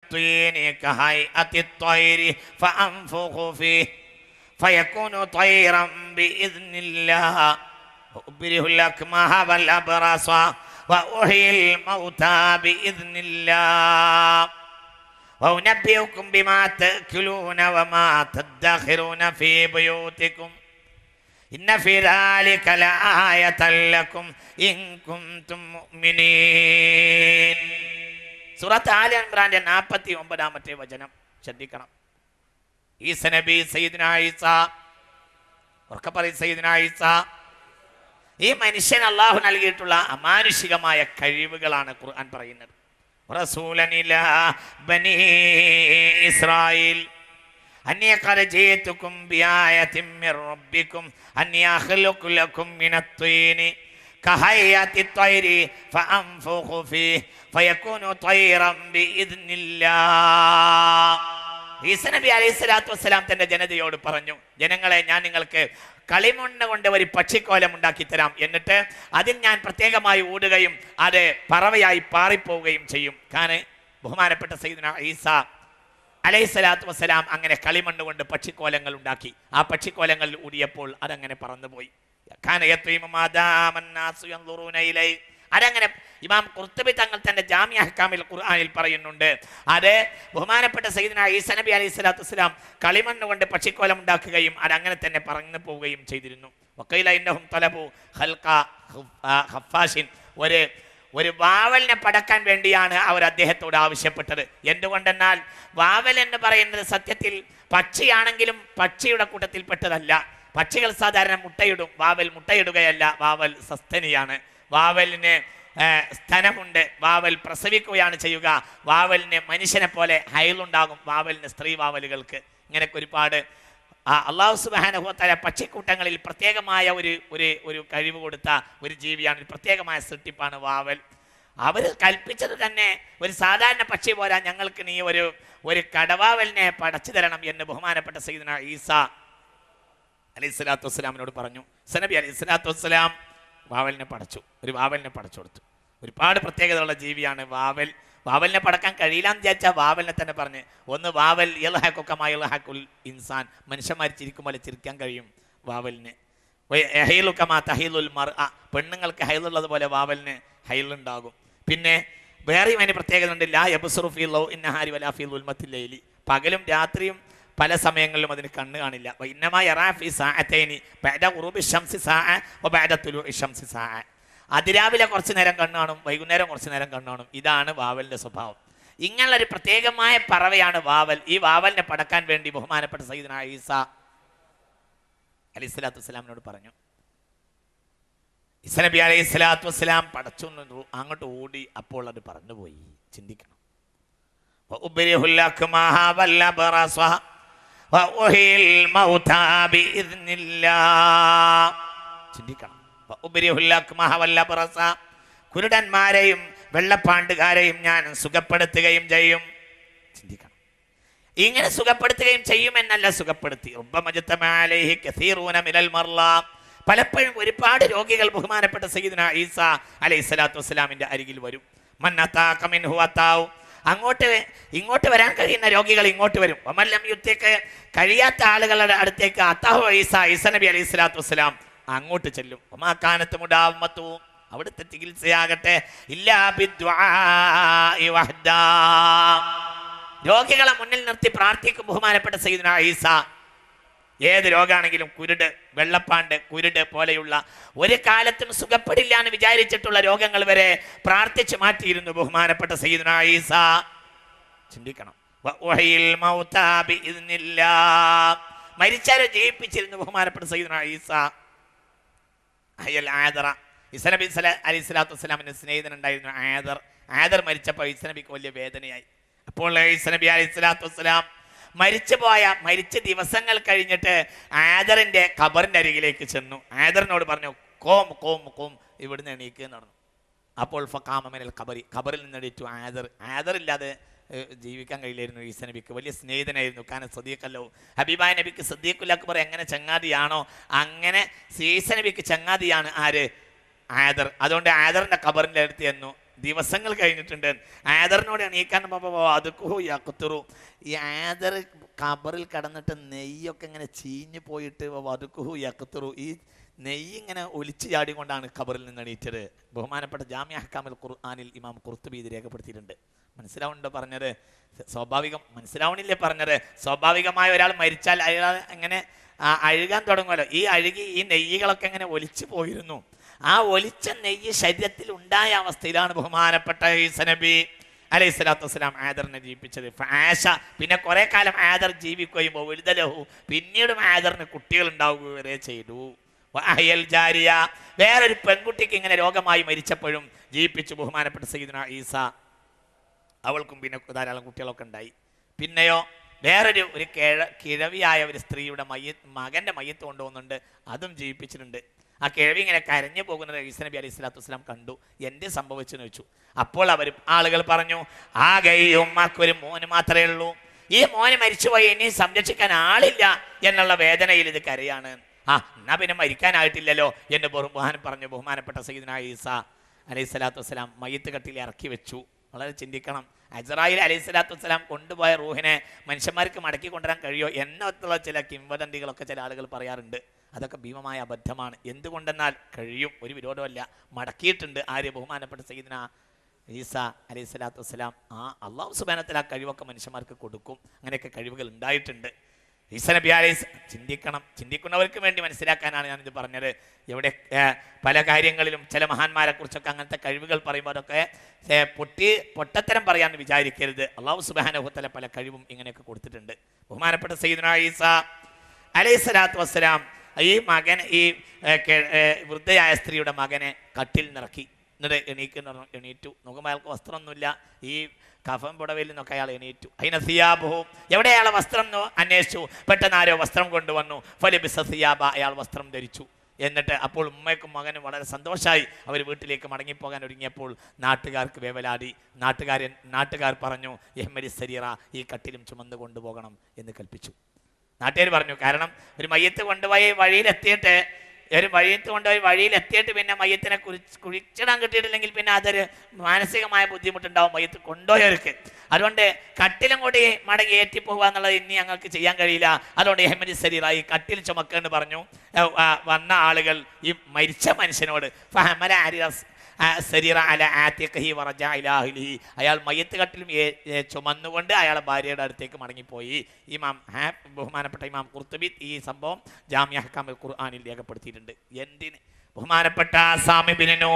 الطين كهيئة الطير فأنفخ فيه فيكون طيرا بإذن الله وأبره الأكمه والأبرص وأحيي الموتى بإذن الله وأنبئكم بما تأكلون وما تدخرون في بيوتكم إن في ذلك لآية لكم إن كنتم مؤمنين സൂറത്ത് ആല ഇമ്രാന്റെ നാൽപ്പത്തി ഒമ്പതാമത്തെ വചനം ശ്രദ്ധിക്കണം ഈസ നബി സയ്യിദ്ന ഈസ ഉറക്കെ പറയും സയ്യിദ്ന ഈസ ഈ മനുഷ്യൻ അള്ളാഹു നൽകിയിട്ടുള്ള അമാനുഷികമായ കഴിവുകളാണ് ഖുർആൻ പറയുന്നത് റസൂലനില ബനി ഇസ്രായേൽ أني قد جئتكم بآية من ربكم أني أخلق لكم من الطين كهيئة الطير فأنفخ فيه فيكون طيرا بإذن الله ഈസ നബി അലൈഹി സ്വലാത്തു വസ്സലാം തന്റെ ജനതയോട് പറഞ്ഞു ജനങ്ങളെ ഞാൻ നിങ്ങൾക്ക് കളിമണ്ണ് കൊണ്ട് ഒരു പക്ഷിക്കോലം ഉണ്ടാക്കി തരാം എന്നിട്ട് അതിൽ ഞാൻ പ്രത്യേകമായി ഊടുകയും അത് പറവയായി പാറിപ്പോവുകയും ചെയ്യും കാരണം ബഹുമാനപ്പെട്ട സയ്യിദ്ന ഈസ അലൈഹി സ്വലാത്തു വസ്സലാം അങ്ങനെ കളിമണ്ണ് കൊണ്ട് പക്ഷിക്കോലങ്ങൾ ഉണ്ടാക്കി ആ പക്ഷിക്കോലങ്ങൾ ഊടിയപ്പോൾ അതങ്ങനെ പറന്നുപോയി കാന യത്വീമ മാദാമന്നാസു യൻദുറൂന ഇലൈ. അതങ്ങനെ ഇമാം കുർത്തുബി തങ്ങൾ തന്റെ ജാമ്യ ഹക്കാമിൽ ഖുർആനിൽ പറയുന്നുണ്ട് അത് ബഹുമാനപ്പെട്ട സയ്യിദ്ന ഈസ നബി അലൈഹി സ്വലാത്തു വസ്സലാം കളിമണ്ണ് കൊണ്ട് പക്ഷിക്കോലം ഉണ്ടാക്കുകയും അതങ്ങനെ തന്നെ പറന്നു പോവുകയും ചെയ്തിരുന്നു വക്കൈല ഇന്നഹും തലബു ഖൽഖ ഖുഫ്- ആ, ഖഫാഷിൻ ഒരു ഒരു വാവലിനെ പടക്കാൻ വേണ്ടിയാണ് അവർ അദ്ദേഹത്തോട് ആവശ്യപ്പെട്ടത് എന്തുകൊണ്ടെന്നാൽ വാവൽ എന്ന് പറയുന്നത് സത്യത്തിൽ പക്ഷിയാണെങ്കിലും പക്ഷിയുടെ കൂട്ടത്തിൽപ്പെട്ടതല്ല പക്ഷികൾ സാധാരണ മുട്ടയിടും വാവൽ മുട്ടയിടുകയല്ല വാവൽ സസ്തനിയാണ് വാവലിന് ആ, സ്ഥനമുണ്ട് വാവൽ പ്രസവിക്കുകയാണ് ചെയ്യുക വാവലിന് മനുഷ്യനെ പോലെ ഹൈലുണ്ടാകും വാവലിന് സ്ത്രീ വാവലുകൾക്ക് ഇങ്ങനെയൊക്കെ ഒരുപാട് ആ അള്ളാഹു സുബാനുഭവത്തായ പക്ഷിക്കൂട്ടങ്ങളിൽ പ്രത്യേകമായ ഒരു ഒരു ഒരു കഴിവ് കൊടുത്ത ഒരു ജീവിയാണ് ഒരു പ്രത്യേകമായ സൃഷ്ടിപ്പാണ് വാവൽ അവർ കൽപ്പിച്ചത് തന്നെ ഒരു സാധാരണ പക്ഷി പോരാ ഞങ്ങൾക്ക് നീ ഒരു ഒരു കടവാവലിനെ പടച്ചു തരണം എന്ന് ബഹുമാനപ്പെട്ട സയ്യിദന ഈസ അലൈഹി സ്വലാത്തു വസ്സലാമിനോട് പറഞ്ഞു സനബി അലൈഹി സ്വലാത്തു വസ്സലാം വാവലിനെ പടച്ചു ഒരു വാവലിനെ പടച്ചു കൊടുത്തു ഒരുപാട് പ്രത്യേകതയുള്ള ജീവിയാണ് വാവൽ വാവലിനെ പടക്കാൻ കഴിയില്ലാന്ന് വിചാരിച്ചാൽ വാവലിനെ തന്നെ പറഞ്ഞ് ഒന്ന് വാവൽ ഇൽഹാക്കൊക്കമായ ഇൽഹാക്കുൽ ഇൻസാൻ മനുഷ്യന്മാർ ചിരിക്കും പോലെ ചിരിക്കാൻ കഴിയും വാവലിന് ഹൈലുക്കമാ തഹീലുൽ മർ ആ പെണ്ണുങ്ങൾക്ക് ഹൈലുള്ളത് പോലെ വാവലിന് ഹൈലുണ്ടാകും പിന്നെ വേറെയും അതിന് പ്രത്യേകത ഉണ്ട് ലാ യബുസുറുഫി ലോ ഇന്നഹാരി വലാഫി ഉൽമത്തില്ലി പകലും രാത്രിയും പല സമയങ്ങളിലും അതിന് കണ്ണ് കാണില്ല ഇന്നമാ യറാഫി സാഅത്തൈനി ബഅദ ഉറൂബി ശംസി സാഅ വബഅദ തുലൂഇ ശംസി സാഅ അതിരാവിലെ കുറച്ച് നേരം കണ്ണ് കാണും വൈകുന്നേരം കുറച്ച് നേരം കണ്ണ് കാണും ഇതാണ് വാവലിന്റെ സ്വഭാവം ഇങ്ങനെയുള്ള ഒരു പ്രത്യേകമായ പറവയാണ് വാവൽ ഈ വാവലിനെ പടക്കാൻ വേണ്ടി ബഹുമാനപ്പെട്ട സയ്യിദ്ന ഈസ അലൈഹി സ്വലാത്തു വസ്സലാമിനോട് പറഞ്ഞു ഈസ നബി അലൈഹി സ്വലാത്തു വസ്സലാം പടച്ചു എന്ന് അങ്ങോട്ട് ഓടി അപ്പോൾ അത് പറന്നുപോയി ചിന്തിക്കണം وأبره الأكمه والأبرص وأحيي الموتى بإذن الله ചിന്തിക്കണം وأبره الأكمه والأبرص കുരുടന്മാരെയും വെള്ളപ്പാണ്ടുകാരെയും ഞാൻ സുഖപ്പെടുത്തുകയും ചെയ്യും ചിന്തിക്കണം ഇങ്ങനെ സുഖപ്പെടുത്തുകയും ചെയ്യുമെന്നല്ല സുഖപ്പെടുത്തി ഉബ്ബമജത്തമാലൈഹി കസീറൂന മിനൽ മർള പലപ്പോഴും ഒരുപാട് രോഗികൾ ബഹുമാനപ്പെട്ട സയ്യിദ്ന ഈസ അലൈഹി സ്വലാത്തു വസ്സലാമിന്റെ അരികിൽ വരും മന്നത്താക മിൻഹു അത്താവു അങ്ങോട്ട് ഇങ്ങോട്ട് വരാൻ കഴിയുന്ന രോഗികൾ ഇങ്ങോട്ട് വരും ഒമല്ലം യുദ്ധക്ക് കഴിയാത്ത ആളുകളുടെ അടുത്തേക്ക് അത്താഹു ഈസ ഈസ നബി അലൈഹി സ്വലാത്തു വസ്സലാം അങ്ങോട്ട് ചെല്ലും ഒമാക്കാനത്ത് മുടാമത്തു അവിടുത്തെ ചികിത്സയാകട്ടെ ഇല്ലാ ബിദ്ദുആഇ വഹ്ദാ രോഗികളെ മുന്നിൽ നിർത്തി പ്രാർത്ഥിക്കും ബഹുമാനപ്പെട്ട സയ്യിദ്ന ഈസ ഏത് രോഗാണെങ്കിലും കുരുട് വെള്ളപ്പാണ്ട് കുരുട് പോലെയുള്ള ഒരു കാലത്തും സുഖപ്പെടില്ല എന്ന് വിചാരിച്ചിട്ടുള്ള രോഗങ്ങൾ വരെ പ്രാർത്ഥിച്ചു മാറ്റിയിരുന്നു ബഹുമാനപ്പെട്ട സയ്യിദ്ന ഈസ ചിന്തിക്കണം വഉഹയിൽ മൗതാ ബിഇذനില്ലാ. മരിച്ചാരെ ജയിപ്പിച്ചിരുന്നു ബഹുമാനപ്പെട്ട സയ്യിദ്ന ഈസ അയ്യൽ ആദറ ഇസനബി അലി സ്വലാത്തു വസ്സലാമിന് സ്നേഹിതനുണ്ടായിരുന്നു ആദർ ആദർ മരിച്ചപ്പോൾ ഇസനബിക്ക് വലിയ വേദനയായി അപ്പോൾ ഇസനബി അലി സ്വലാത്തു വസ്സലാം മരിച്ചുപോയ മരിച്ച ദിവസങ്ങൾ കഴിഞ്ഞിട്ട് ആദറിന്റെ ഖബറിന്റെ അരികിലേക്ക് ചെന്നു ആദറിനോട് പറഞ്ഞു കോം കോം കോം ഇവിടുന്ന് എണീക്ക് നടന്നു അപ്പോൾ ഫക്കാമനൽ ഖബറി ഖബറിൽ നിന്ന് എണീറ്റു ആദർ ആദർ ഇല്ലാതെ ഏഹ്, ജീവിക്കാൻ കഴിയില്ലായിരുന്നു ഈസ നബിക്ക് വലിയ സ്നേഹിതനായിരുന്നു കാരണം സദീഖല്ലോ ഹബീബായ നബിക്ക് സദീഖുൽ അക്ബർ എങ്ങനെ ചങ്ങാതിയാണോ അങ്ങനെ ഈസ നബിക്ക് ചങ്ങാതിയാണ് ആര് ആദർ അതുകൊണ്ട് ആദറിന്റെ ഖബറിന്റെ അടുത്ത് ചെന്നു ദിവസങ്ങൾ കഴിഞ്ഞിട്ടുണ്ട് ആദറിനോട് എണീക്കാൻ അതുക്കോ യക്കുത്തുറു ഈ ആദർ കബറിൽ കടന്നിട്ട് നെയ്യൊക്കെ ഇങ്ങനെ ചീഞ്ഞു പോയിട്ട് വതുക്കുഹു യക്കുത്തുറു ഈ നെയ്യ് ഇങ്ങനെ ഒലിച്ചു ചാടിക്കൊണ്ടാണ് ഖബറിൽ നിന്ന് എണീറ്റത് ബഹുമാനപ്പെട്ട ജാമ്യ ഹക്കാമിൽ ഖുർആാനിൽ ഇമാം കുർത്തുബി ഇത് രേഖപ്പെടുത്തിയിട്ടുണ്ട് മനസ്സിലാവുന്നുണ്ടോ പറഞ്ഞത് സ്വാഭാവികം മനസ്സിലാവണില്ലേ പറഞ്ഞത് സ്വാഭാവികമായ ഒരാൾ മരിച്ചാൽ അയാൾ എങ്ങനെ ആ, അഴുകാൻ തുടങ്ങുമല്ലോ ഈ അഴുകി ഈ നെയ്യുകളൊക്കെ ഇങ്ങനെ ഒലിച്ചു പോയിരുന്നു ആ ഒലിച്ച നെയ്യ് ശരീരത്തിൽ ഉണ്ടായ അവസ്ഥയിലാണ് ബഹുമാനപ്പെട്ട ഈസ നബി അലൈഹി സ്വലാത്തു വസ്സലാം ആദറിനെ ജീവിപ്പിച്ചത് ഫാഷ പിന്നെ കുറെ കാലം ആദർ ജീവിക്കുകയും വലുതലഹു പിന്നീടും ആദറിന് കുട്ടികൾ ഉണ്ടാവുക വരെ ചെയ്തു വഅഹ്യൽ ജാരിയ വേറൊരു പെൺകുട്ടിക്ക് ഇങ്ങനെ രോഗമായി മരിച്ചപ്പോഴും ജീവിപ്പിച്ചു ബഹുമാനപ്പെട്ട സയ്യിദുന ഈസ അവൾക്കും പിന്നെ ധാരാളം കുട്ടികളൊക്കെ ഉണ്ടായി പിന്നെയോ വേറൊരു ഒരു കിഴ കിഴവിയായ ഒരു സ്ത്രീയുടെ മയ്യ മകന്റെ മയ്യത്ത് കൊണ്ടുപോകുന്നുണ്ട് അതും ജീവിപ്പിച്ചിട്ടുണ്ട് ആ കിഴവി ഇങ്ങനെ കരഞ്ഞു പോകുന്നത് ഈസ നബി അലൈഹി സ്വലാത്തു വസ്സലാം കണ്ടു എന്ത് സംഭവിച്ചെന്ന് വെച്ചു അപ്പോൾ അവർ ആളുകൾ പറഞ്ഞു ആകെ ഈ ഉമ്മാക്ക് ഒരു മോന് മാത്രമേ ഉള്ളൂ ഈ മോന് മരിച്ചുപോയി ഇനി സംരക്ഷിക്കാൻ ആളില്ല എന്നുള്ള വേദനയിൽ ഇത് കരയാണ് ആ എന്നാ പിന്നെ മരിക്കാനായിട്ടില്ലല്ലോ എന്ന് ബഹുമാനം പറഞ്ഞു ബഹുമാനപ്പെട്ട സയ്യിദ്ന ഈസ അലൈഹി സ്വലാത്തു വസ്സലാം മയ്യത്ത് കട്ടിൽ ഇറക്കി വെച്ചു വളരെ ചിന്തിക്കണം അജറായിൽ അലൈഹി സ്വലാത്തു വസ്സലാം കൊണ്ടുപോയ റൂഹിനെ മനുഷ്യന്മാർക്ക് മടക്കി കൊണ്ടുവരാൻ കഴിയോ എന്നുള്ള ചില കിംവദന്തികളൊക്കെ ചില ആളുകൾ പറയാറുണ്ട് അതൊക്കെ ഭീമമായ അബദ്ധമാണ് എന്തുകൊണ്ടെന്നാൽ കഴിയും ഒരു വിരോധമല്ല മടക്കിയിട്ടുണ്ട് ആര്യ ബഹുമാനപ്പെട്ട സയ്യിദ്ന ഈസ അലൈഹി സ്വലാത്തു വസ്സലാം ആ അള്ളാഹു സുബാനത്തിൽ ആ കഴിവൊക്കെ മനുഷ്യന്മാർക്ക് കൊടുക്കും അങ്ങനെയൊക്കെ കഴിവുകൾ ഉണ്ടായിട്ടുണ്ട് ഈസ നബി അലൈഹി സ്വ- ചിന്തിക്കണം ചിന്തിക്കുന്നവർക്ക് വേണ്ടി മനസ്സിലാക്കാനാണ് ഞാനിത് പറഞ്ഞത് എവിടെ ഏ, പല കാര്യങ്ങളിലും ചില മഹാന്മാരെ കുറിച്ചൊക്കെ അങ്ങനത്തെ കഴിവുകൾ പറയുമ്പോൾ അതൊക്കെ ഏ, പൊട്ടി പൊട്ടത്തരം പറയാന്ന് വിചാരിക്കരുത് അള്ളാഹു സുബാനഹുത്തല പല കഴിവും ഇങ്ങനെയൊക്കെ കൊടുത്തിട്ടുണ്ട് ബഹുമാനപ്പെട്ട സയ്യിദ്ന ഈസ അലൈഹി സ്വലാത്തു വസ്സലാം ഈ മകൻ ഈ ഏ, കെ- ഏ, വൃദ്ധയായ സ്ത്രീയുടെ മകനെ കട്ടിൽ നിറക്കി എന്നിട്ട് എണീക്കുന്ന എണീറ്റു നോക്കുമ്പോൾ അയാൾക്ക് വസ്ത്രമൊന്നുമില്ല ഈ കഫം പുടവയിൽ നിന്നൊക്കെ അയാൾ എണീറ്റു അതിനെ സിയാബുഹും എവിടെ അയാളെ വസ്ത്രം എന്ന് അന്വേഷിച്ചു പെട്ടെന്ന് ആരോ വസ്ത്രം കൊണ്ടുവന്നു ഫലിബിസ സിയാബ അയാൾ വസ്ത്രം ധരിച്ചു എന്നിട്ട് അപ്പോൾ ഉമ്മയ്ക്കും മകനും വളരെ സന്തോഷമായി അവർ വീട്ടിലേക്ക് മടങ്ങിപ്പോകാൻ ഒരുങ്ങിയപ്പോൾ നാട്ടുകാർക്ക് വേവലാടി നാട്ടുകാരൻ നാട്ടുകാർ പറഞ്ഞു എഹ്മരി സരീറ ഈ കട്ടിലും ചുമന്ന് കൊണ്ടുപോകണം എന്ന് കൽപ്പിച്ചു നാട്ടുകാർ പറഞ്ഞു കാരണം ഒരു മയ്യത്ത് കൊണ്ടുപോയി വഴിയിലെത്തിയിട്ട് ഒരു മയ്യത്ത് കൊണ്ടുപോയി വഴിയിലെത്തിയിട്ട് പിന്നെ മയ്യത്തിനെ കുറിച്ച് കുഴിച്ചിടാൻ കിട്ടിയിട്ടില്ലെങ്കിൽ പിന്നെ അതൊരു മാനസികമായ ബുദ്ധിമുട്ടുണ്ടാവും മയ്യത്ത് കൊണ്ടുപോയവർക്ക് അതുകൊണ്ട് കട്ടിലും കൂടി മടങ്ങി ഏറ്റിപ്പോവുക എന്നുള്ളത് ഇനി ഞങ്ങൾക്ക് ചെയ്യാൻ കഴിയില്ല അതുകൊണ്ട് എഹമ്മദ് സരീറ ഈ കട്ടിൽ ചുമക്കെന്ന് പറഞ്ഞു ഏ, ആ, വന്ന ആളുകൾ ഈ മരിച്ച മനുഷ്യനോട് ഫഹമല ആരിറസ് ആ സരീറ അല ആത്തിഖഹി വറജ ഇലാ അഹ്ലിഹി. അയാൾ മയ്യത്ത് കട്ടിലും ഏ- ഏ ചുമന്നുകൊണ്ട് അയാളെ ഭാര്യയുടെ അടുത്തേക്ക് മടങ്ങിപ്പോയി ഇമാം ഹാ ബഹുമാനപ്പെട്ട ഇമാം കുർത്തുബി ഈ സംഭവം ജാമ്യ ഹക്കാമിൽ ഖുർആാനിൽ രേഖപ്പെടുത്തിയിട്ടുണ്ട് എന്തിന് ബഹുമാനപ്പെട്ട സാമിബിനോ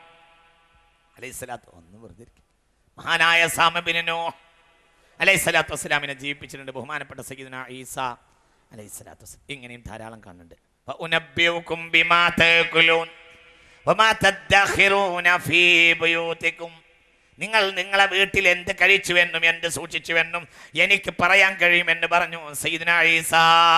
അലൈഹി സ്വലാത്ത് ഒന്ന് വെറുതെ ഇരിക്ക്. മഹാനായ സാമിബിനോ അലൈഹി സ്വലാത്തു വസ്സലാമിനെ ജീവിപ്പിച്ചിട്ടുണ്ട് ബഹുമാനപ്പെട്ട സയ്യിദ്ന ഈസ അലൈഹി സ്വലാത്തു വസ്സലാം ഇങ്ങനെയും ധാരാളം കാണുന്നുണ്ട് وأنبئكم بما تأكلون وما تدخرون في بيوتكم നിങ്ങൾ നിങ്ങളെ വീട്ടിൽ എന്ത് കഴിച്ചുവെന്നും എന്ത് സൂക്ഷിച്ചുവെന്നും എനിക്ക് പറയാൻ കഴിയുമെന്ന് പറഞ്ഞു സയ്യിദ്ന ഈസ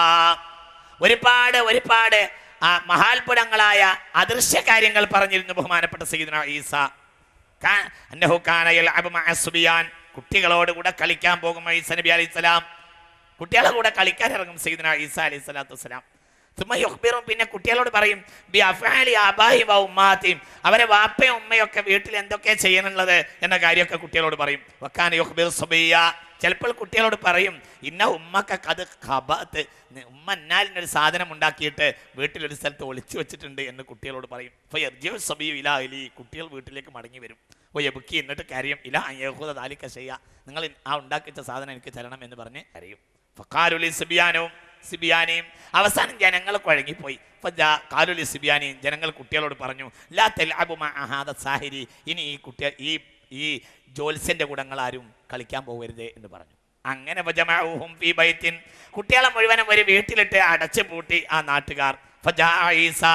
ഒരുപാട് ഒരുപാട് ആ മഹാത്ഭുതങ്ങളായ അദൃശ്യ കാര്യങ്ങൾ പറഞ്ഞിരുന്നു ബഹുമാനപ്പെട്ട സയ്യിദ്ന ഈസ കാ- അന്നഹു കാന യൽഅബു മഅ സുബിയാൻ കുട്ടികളോട് കൂടെ കളിക്കാൻ പോകും ഈസ നബി അലൈഹി സ്വലാം കുട്ടികളെ കൂടെ കളിക്കാൻ ഇറങ്ങും സയ്യിദ്ന ഈസ അലൈഹി സ്വലാത്തു വസ്സലാം തുമ്മ യുഖ്ബിറും പിന്നെ കുട്ടികളോട് പറയും ബി അഫ്ആലി ആബാഹി വ ഉമ്മാത്തിയും അവരെ വാപ്പയും ഉമ്മയും ഒക്കെ വീട്ടിൽ എന്തൊക്കെ ചെയ്യണുള്ളത് എന്ന കാര്യമൊക്കെ കുട്ടികളോട് പറയും വക്കാൻ യുഖ്ബിർ സുബിയ ചിലപ്പോൾ കുട്ടികളോട് പറയും ഇന്ന ഉമ്മക്ക കത് ഖബത്ത് ഉമ്മ എന്നാലിനൊരു സാധനം ഉണ്ടാക്കിയിട്ട് വീട്ടിലൊരു സ്ഥലത്ത് ഒളിച്ചു വെച്ചിട്ടുണ്ട് എന്ന് കുട്ടികളോട് പറയും ഫയർജിഉ സബിയു ഇലാ അലി കുട്ടികൾ വീട്ടിലേക്ക് മടങ്ങി വരും ഓ എബുക്കി എന്നിട്ട് കാര്യം ഇല യഹൂദ ദാലിക്ക ചെയ്യ നിങ്ങൾ ആ ഉണ്ടാക്കി വെച്ച സാധനം എനിക്ക് തരണം എന്ന് പറഞ്ഞ് കരയും ഫക്കാരുലി സിബിയാനവും സിബിയാനെയും അവസാനം ജനങ്ങൾ കുഴങ്ങിപ്പോയി ഫജാ- കാലുലി സിബിയാനെയും ജനങ്ങൾ കുട്ടികളോട് പറഞ്ഞു ലാ തെൽഅബു മഅ ഹാദ സാഹിരി ഇനി ഈ കുട്ടികൾ ഈ ഈ ജോത്സ്യന്റെ കൂടങ്ങൾ ആരും കളിക്കാൻ പോകരുത് എന്ന് പറഞ്ഞു അങ്ങനെ ഫജമഅഹും ഫീ ബൈത്തിൻ കുട്ടികളെ മുഴുവനും ഒരു വീട്ടിലിട്ട് അടച്ചു പൂട്ടി ആ നാട്ടുകാർ ഫജാ ഈസാ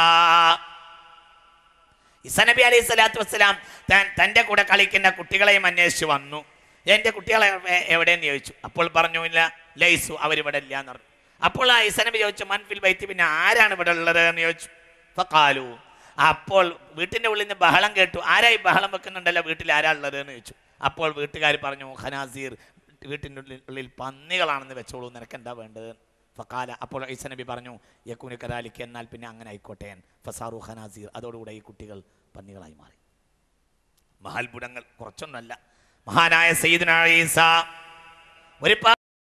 ഇസനബി അലൈഹി സ്വലാത്തു വസ്സലാം താൻ തൻ്റെ കൂടെ കളിക്കുന്ന കുട്ടികളെയും അന്വേഷിച്ച് വന്നു എൻ്റെ കുട്ടികളെ എ- എവിടെയെന്ന് ചോദിച്ചു അപ്പോൾ പറഞ്ഞു ഇല്ല ലൈസു അവരിവിടെ ഇല്ല എന്ന് പറഞ്ഞു അപ്പോൾ ആ ഇസനബി ചോദിച്ചു മൻഫിൽ ബൈത്തി പിന്നെ ആരാണ് ഇവിടെ ഉള്ളത് എന്ന് ചോദിച്ചു ഫക്കാലു അപ്പോൾ വീട്ടിൻ്റെ ഉള്ളിൽ നിന്ന് ബഹളം കേട്ടു ആരായി ബഹളം വെക്കുന്നുണ്ടല്ലോ വീട്ടിൽ ആരാ ഉള്ളത് എന്ന് ചോദിച്ചു അപ്പോൾ വീട്ടുകാർ പറഞ്ഞു ഖനാസീർ വീട്ടിൻ്റെ ഉള്ളിൽ ഉള്ളിൽ പന്നികളാണെന്ന് വെച്ചോളൂ നിനക്ക് എന്താ വേണ്ടത് ഫക്കാല അപ്പോൾ ഈസ നബി പറഞ്ഞു യക്കുനി കരാലിക്ക് എന്നാൽ പിന്നെ അങ്ങനെ ആയിക്കോട്ടെ ഫസാറു ഖനാസീർ അതോടുകൂടെ ഈ കുട്ടികൾ പന്നികളായി മാറി മഹാത്ഭുതങ്ങൾ കുറച്ചൊന്നല്ല മഹാനായ സയ്യിദുന ഈസ ഒരുപാട്